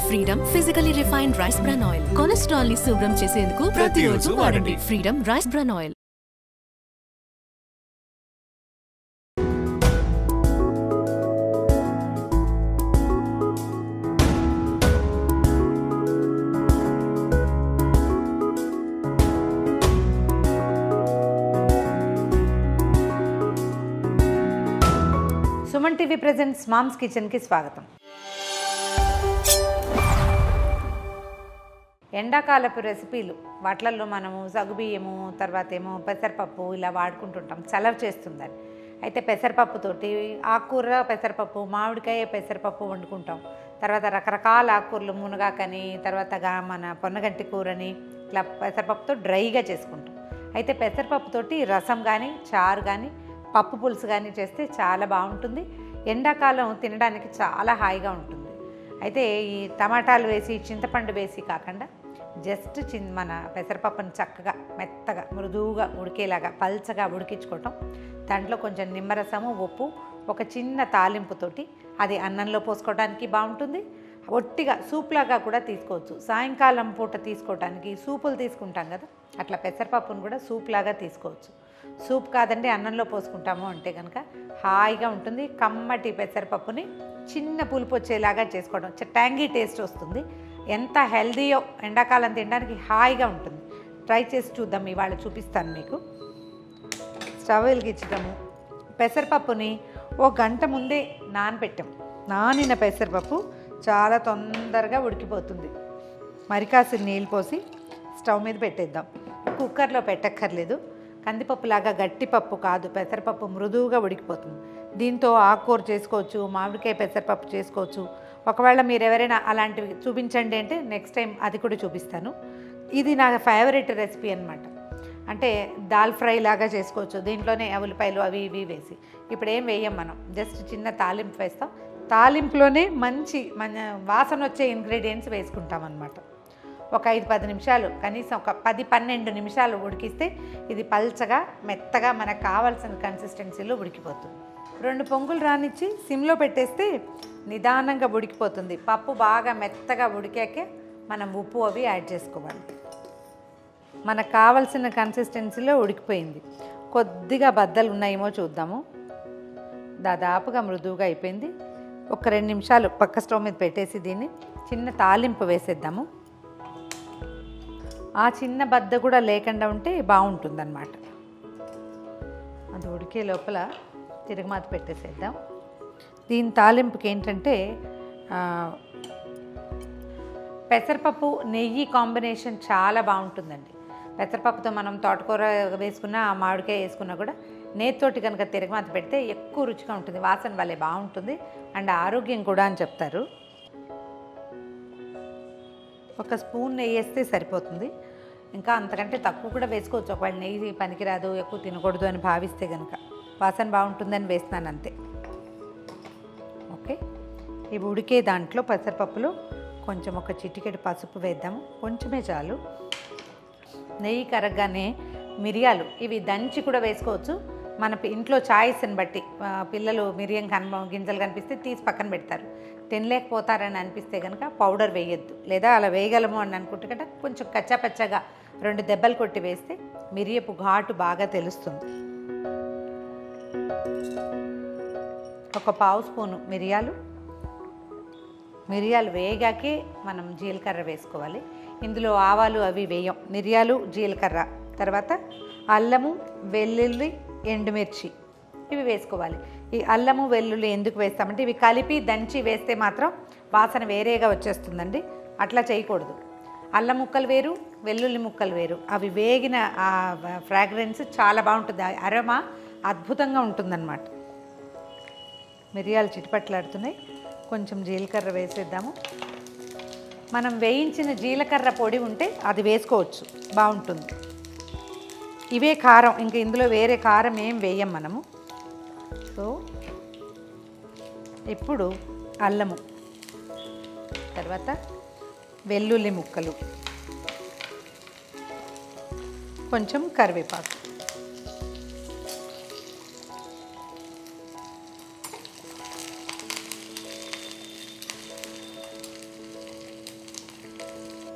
freedom physically refined rice bran oil cholesterol ని శుభ్రం చేసేందుకు ప్రతిరోజు వాడండి Freedom rice bran oil Suman TV presents moms కిచెన్కి స్వాగతం ఎండాకాలపు రెసిపీలు వాటిల్లో మనము సగుబియ్యము తర్వాత ఏమో పెసరపప్పు ఇలా వాడుకుంటుంటాం చలవ చేస్తుందని అయితే పెసరపప్పుతోటి ఆకుకూర పెసరపప్పు మామిడికాయ పెసరపప్పు వండుకుంటాం తర్వాత రకరకాల ఆకుకూరలు మునగాకని తర్వాత గా- మన పొన్నగంటి కూరని ఇట్లా పెసరపప్పుతో డ్రైగా చేసుకుంటాం అయితే పెసరపప్పుతోటి రసం కానీ చారు కానీ పప్పు పులుసు కానీ చేస్తే చాలా బాగుంటుంది ఎండాకాలం తినడానికి చాలా హాయిగా ఉంటుంది అయితే ఈ టమాటాలు వేసి చింతపండు వేసి కాకుండా జస్ట్ చిన్ మన పెసరపప్పుని చక్కగా మెత్తగా మృదువుగా ఉడికేలాగా పల్చగా ఉడికించుకోవటం దాంట్లో కొంచెం నిమ్మరసము ఉప్పు ఒక చిన్న తాలింపుతోటి అది అన్నంలో పోసుకోవడానికి బాగుంటుంది ఒట్టిగా సూప్లాగా కూడా తీసుకోవచ్చు సాయంకాలం పూట తీసుకోవడానికి సూపులు తీసుకుంటాం కదా అట్లా పెసరపప్పును కూడా సూప్ లాగా తీసుకోవచ్చు సూప్ కాదండి అన్నంలో పోసుకుంటాము అంటే కనుక హాయిగా ఉంటుంది కమ్మటి పెసరపప్పుని చిన్న పులుపు వచ్చేలాగా చేసుకోవడం చ- ట్యాంగీ టేస్ట్ వస్తుంది ఎంత హెల్దీయో ఎండాకాలం తినడానికి హాయిగా ఉంటుంది ట్రై చేసి చూద్దాం ఇవాళ చూపిస్తాను మీకు స్టవ్ వెలిగించడము పెసరపప్పుని ఓ గంట ముందే నానబెట్టాం నానిన పెసరపప్పు చాలా తొందరగా ఉడికిపోతుంది మరి కాసిన నీళ్ళు పోసి స్టవ్ మీద పెట్టేద్దాం కుక్కర్లో పెట్టక్కర్లేదు కందిపప్పు లాగా గట్టి పప్పు కాదు పెసరపప్పు మృదువుగా ఉడికిపోతుంది దీంతో ఆకుకూర చేసుకోవచ్చు మామిడికాయ పెసరపప్పు చేసుకోవచ్చు ఒకవేళ మీరు ఎవరైనా అలాంటివి చూపించండి అంటే నెక్స్ట్ టైం అది కూడా చూపిస్తాను ఇది నా ఫేవరెట్ రెసిపీ అన్నమాట అంటే దాల్ ఫ్రై లాగా చేసుకోవచ్చు దీంట్లోనే ఉల్లిపాయలు అవి ఇవి వేసి ఇప్పుడు ఏం వేయం మనం జస్ట్ చిన్న తాలింపు వేస్తాం తాలింపులోనే మంచి మన వాసన వచ్చే ఇంగ్రీడియంట్స్ వేసుకుంటాం అనమాట ఒక ఐదు పది నిమిషాలు కనీసం ఒక పది పన్నెండు నిమిషాలు ఉడికిస్తే ఇది పల్చగా మెత్తగా మనకు కావాల్సిన కన్సిస్టెన్సీలో ఉడికిపోతుంది రెండు పొంగులు రానిచ్చి సిమ్లో పెట్టేస్తే నిదానంగా ఉడికిపోతుంది పప్పు బాగా మెత్తగా ఉడికాకే మనం ఉప్పు అవి యాడ్ చేసుకోవాలి మనకు కావలసిన కన్సిస్టెన్సీలో ఉడికిపోయింది కొద్దిగా బద్దలు ఉన్నాయేమో చూద్దాము దాదాపుగా మృదువుగా అయిపోయింది ఒక రెండు నిమిషాలు పక్క స్టవ్ మీద పెట్టేసి దీన్ని చిన్న తాలింపు వేసేద్దాము ఆ చిన్న బద్ద కూడా లేకుండా ఉంటే బాగుంటుందన్నమాట అది ఉడికే లోపల తిరుగుమాత పెట్టేసేద్దాం దీని తాలింపుకి ఏంటంటే ఆ, పెసరపప్పు నెయ్యి కాంబినేషన్ చాలా బాగుంటుందండి పెసరపప్పుతో మనం తోటకూర వేసుకున్నా మామిడికాయ వేసుకున్నా కూడా నేతితోటి కనుక తిరగమాత పెడితే ఎక్కువ రుచిగా ఉంటుంది వాసన వల్లే బాగుంటుంది అండ్ ఆరోగ్యం కూడా అని చెప్తారు ఒక స్పూన్ నెయ్యి వేస్తే సరిపోతుంది ఇంకా అంతకంటే తక్కువ కూడా వేసుకోవచ్చు ఒకవేళ నెయ్యి పనికిరాదు ఎక్కువ తినకూడదు అని భావిస్తే కనుక వాసన బాగుంటుందని వేస్తున్నాను అంతే ఓకే ఇవి ఉడికే దాంట్లో పెసరపప్పులో కొంచెం ఒక చిటికెడు పసుపు వేద్దాము కొంచెమే చాలు నెయ్యి కరగగానే మిరియాలు ఇవి దంచి కూడా వేసుకోవచ్చు మన పి- ఇంట్లో చాయిస్ని బట్టి ఆ, పిల్లలు మిరియం కన గింజలు కనిపిస్తే తీసి పక్కన పెడతారు తినలేకపోతారని అనిపిస్తే కనుక పౌడర్ వేయొద్దు లేదా అలా వేయగలము అని అనుకుంటే కనుక కొంచెం కచ్చాపచ్చగా రెండు దెబ్బలు కొట్టి వేస్తే మిరియపు ఘాటు బాగా తెలుస్తుంది ఒక పావు స్పూను మిరియాలు మిరియాలు వేగాకే మనం జీలకర్ర వేసుకోవాలి ఇందులో ఆవాలు అవి వేయం మిరియాలు జీలకర్ర తర్వాత అల్లము వెల్లుల్లి ఎండుమిర్చి ఇవి వేసుకోవాలి ఈ అల్లము వెల్లుల్లి ఎందుకు వేస్తామంటే ఇవి కలిపి దంచి వేస్తే మాత్రం వాసన వేరేగా వచ్చేస్తుందండి అట్లా చేయకూడదు అల్లం ముక్కలు వేరు వెల్లుల్లి ముక్కలు వేరు అవి వేగిన ఆ ఫ్రాగ్రెన్స్ చాలా బాగుంటుంది ఆ అరమ అద్భుతంగా ఉంటుందన్నమాట మిరియాలు చిటిపట్లాడుతున్నాయి కొంచెం జీలకర్ర వేసేద్దాము మనం వేయించిన జీలకర్ర పొడి ఉంటే అది వేసుకోవచ్చు బాగుంటుంది ఇవే కారం ఇంకా ఇందులో వేరే కారం ఏం వేయం మనము సో ఇప్పుడు అల్లము తర్వాత వెల్లుల్లి ముక్కలు కొంచెం కరివేపాకు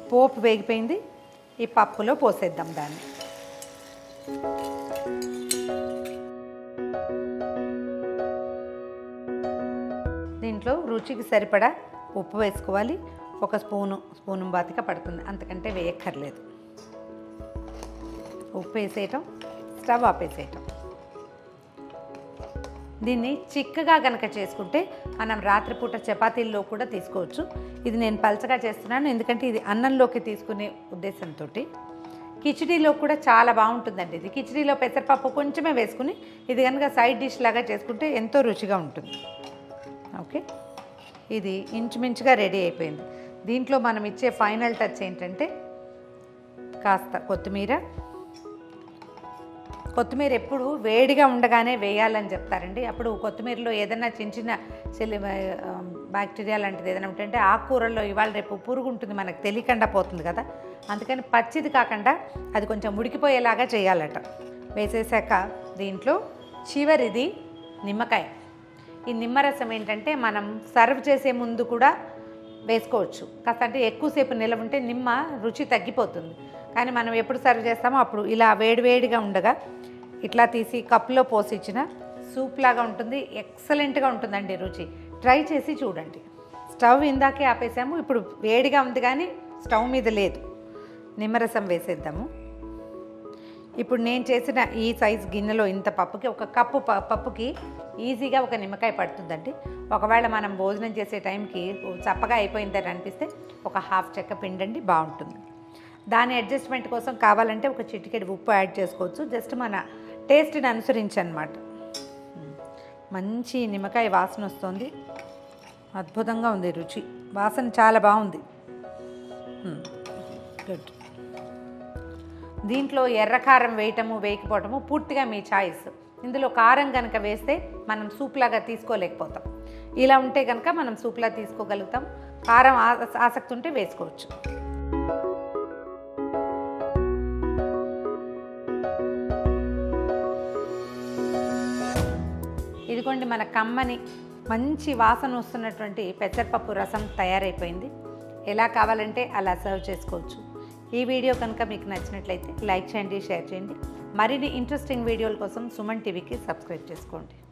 పోపు వేగిపోయింది ఈ పప్పులో పోసేద్దాం దాన్ని దీంట్లో రుచికి సరిపడా ఉప్పు వేసుకోవాలి ఒక స్పూను స్పూను బాతిక పడుతుంది అంతకంటే వేయక్కర్లేదు ఉప్పు వేసేయటం స్టవ్ ఆపేసేయటం దీన్ని చిక్కగా కనుక చేసుకుంటే మనం రాత్రిపూట చపాతీల్లో కూడా తీసుకోవచ్చు ఇది నేను పలచగా చేస్తున్నాను ఎందుకంటే ఇది అన్నంలోకి తీసుకునే ఉద్దేశంతో కిచిడీలో కూడా చాలా బాగుంటుందండి ఇది కిచిడీలో పెసరపప్పు కొంచెమే వేసుకుని ఇది కనుక సైడ్ డిష్ లాగా చేసుకుంటే ఎంతో రుచిగా ఉంటుంది ఓకే ఇది ఇంచుమించుగా రెడీ అయిపోయింది దీంట్లో మనం ఇచ్చే ఫైనల్ టచ్ ఏంటంటే కాస్త కొత్తిమీర కొత్తిమీర ఎప్పుడు వేడిగా ఉండగానే వేయాలని చెప్తారండి అప్పుడు కొత్తిమీరలో ఏదైనా చిన్న చిన్న చెల్లి బ్యాక్టీరియా లాంటిది ఏదైనా ఉంటుంటే ఆకుకూరల్లో ఇవాళ రేపు పురుగు ఉంటుంది మనకు తెలియకుండా పోతుంది కదా అందుకని పచ్చిది కాకుండా అది కొంచెం ఉడికిపోయేలాగా చేయాలట వేసేసాక దీంట్లో చివరిది నిమ్మకాయ ఈ నిమ్మరసం ఏంటంటే మనం సర్వ్ చేసే ముందు కూడా వేసుకోవచ్చు కాస్త అంటే ఎక్కువసేపు నిలవ ఉంటే నిమ్మ రుచి తగ్గిపోతుంది కానీ మనం ఎప్పుడు సర్వ్ చేస్తామో అప్పుడు ఇలా వేడివేడిగా ఉండగా ఇట్లా తీసి కప్లో పోసి ఇచ్చిన సూప్ లాగా ఉంటుంది ఎక్సలెంట్గా ఉంటుందండి రుచి ట్రై చేసి చూడండి స్టవ్ ఇందాకే ఆపేసాము ఇప్పుడు వేడిగా ఉంది కానీ స్టవ్ మీద లేదు నిమ్మరసం వేసేద్దాము ఇప్పుడు నేను చేసిన ఈ సైజ్ గిన్నెలో ఇంత పప్పుకి ఒక కప్పు ప- పప్పుకి ఈజీగా ఒక నిమ్మకాయ పడుతుందండి ఒకవేళ మనం భోజనం చేసే టైంకి చప్పగా అయిపోయిందని అనిపిస్తే ఒక హాఫ్ చెక్క పిండండి బాగుంటుంది దాని అడ్జస్ట్మెంట్ కోసం కావాలంటే ఒక చిటికెడు ఉప్పు యాడ్ చేసుకోవచ్చు జస్ట్ మన టేస్ట్ని అనుసరించి అనమాట మంచి నిమ్మకాయ వాసన వస్తుంది అద్భుతంగా ఉంది రుచి వాసన చాలా బాగుంది గుడ్ దీంట్లో ఎర్రకారం వేయటము వేయకపోవటము పూర్తిగా మీ చాయిస్ ఇందులో కారం కనుక వేస్తే మనం సూప్ లాగా తీసుకోలేకపోతాం ఇలా ఉంటే కనుక మనం సూప్లా తీసుకోగలుగుతాం కారం ఆ- ఆసక్తి ఉంటే వేసుకోవచ్చు ఇదిగోండి మన కమ్మని మంచి వాసన వస్తున్నటువంటి పెసరపప్పు రసం తయారైపోయింది ఎలా కావాలంటే అలా సర్వ్ చేసుకోవచ్చు ఈ వీడియో కనుక మీకు నచ్చినట్లయితే లైక్ చేయండి షేర్ చేయండి మరిన్ని ఇంట్రెస్టింగ్ వీడియోల కోసం సుమన్ టీవీకి సబ్స్క్రైబ్ చేసుకోండి